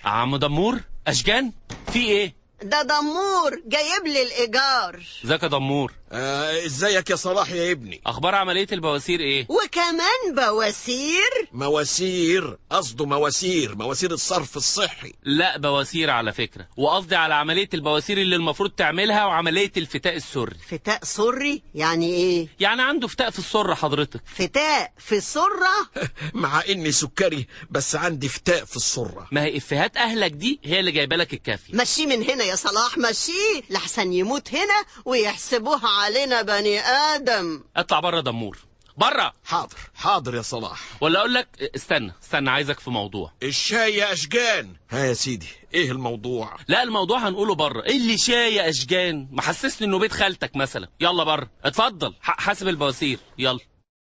عم دمور اشجان في ايه ده دمور جايب لي الإيجار ازيك يا دمور آه ازيك يا صلاح يا ابني اخبار عمليه البواسير ايه وكمان بواسير مواسير قصده مواسير مواسير الصرف الصحي لا بواسير على فكره وقصدي على عمليه البواسير اللي المفروض تعملها وعمليه الفتاء السري فتاء سري يعني ايه يعني عنده فتاء في السر حضرتك فتاء في سرة مع اني سكري بس عندي فتاء في السرة ما هي افيهات اهلك دي هي اللي جايبه لك الكافي مشيه من هنا يا صلاح مشيه لحسن يموت هنا ويحسبوها علينا بني آدم اطلع بره دمور بره حاضر حاضر يا صلاح ولا اقول لك استنى استنى عايزك في موضوع الشاي يا اشجان ها يا سيدي ايه الموضوع لا الموضوع هنقوله بره ايه اللي شاي يا اشجان محسسني انه بيت خالتك مثلا يلا بره اتفضل ح- حاسب البواسير يلا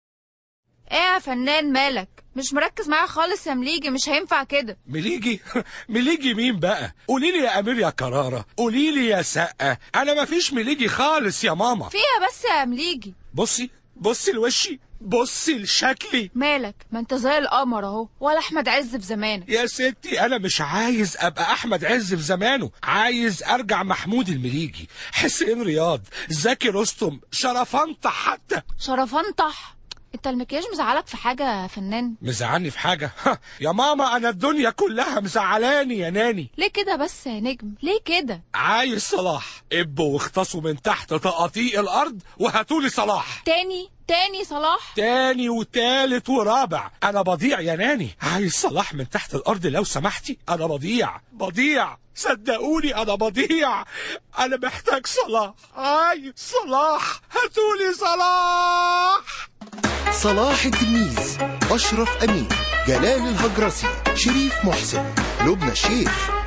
ايه يا فنان مالك مش مركز معايا خالص يا مليجي مش هينفع كده مليجي مليجي مين بقى قولي لي يا امير يا كرارة قولي لي يا سقة انا مفيش مليجي خالص يا ماما فيها بس يا مليجي بصي بصي لوشي بصي لشكلي مالك ما انت زي القمر اهو ولا احمد عز في زمانك يا ستي انا مش عايز ابقى احمد عز في زمانه عايز ارجع محمود المليجي حسين رياض زكي رستم شرفنطة حتى شرفنطح انت المكياج مزعلك في حاجة يا فنان مزعلني في حاجة يا ماما انا الدنيا كلها مزعلاني يا ناني ليه كده بس يا نجم ليه كده عايز صلاح ابوا واختصوا من تحت تقاطيع الارض وهاتولي صلاح تاني تاني صلاح تاني وتالت ورابع انا بضيع يا ناني عايز صلاح من تحت الارض لو سمحتي انا بضيع بضيع صدقوني انا بضيع انا محتاج صلاح عايز صلاح هاتولي صلاح صلاح التلميذ أشرف أمين جلال الهجرسي شريف محسن لبنى الشيخ